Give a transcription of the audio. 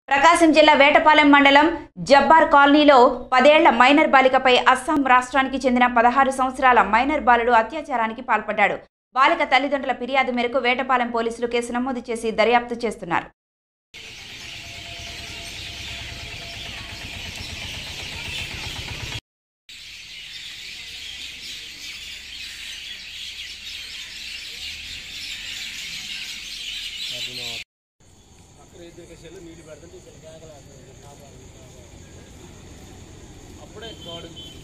ప్రకాశం జిల్లా వేటపాలెం మండలం జబ్బార్ కాలనీలో పదేళ్ల మైనర్ బాలికపై అస్సాం రాష్ట్రానికి చెందిన పదహారు సంవత్సరాల మైనర్ బాలుడు అత్యాచారానికి పాల్పడ్డాడు బాలిక తల్లిదండ్రుల ఫిర్యాదు మేరకు వేటపాలెం పోలీసులు కేసు నమోదు చేసి దర్యాప్తు చేస్తున్నారు అప్పుడే గోడ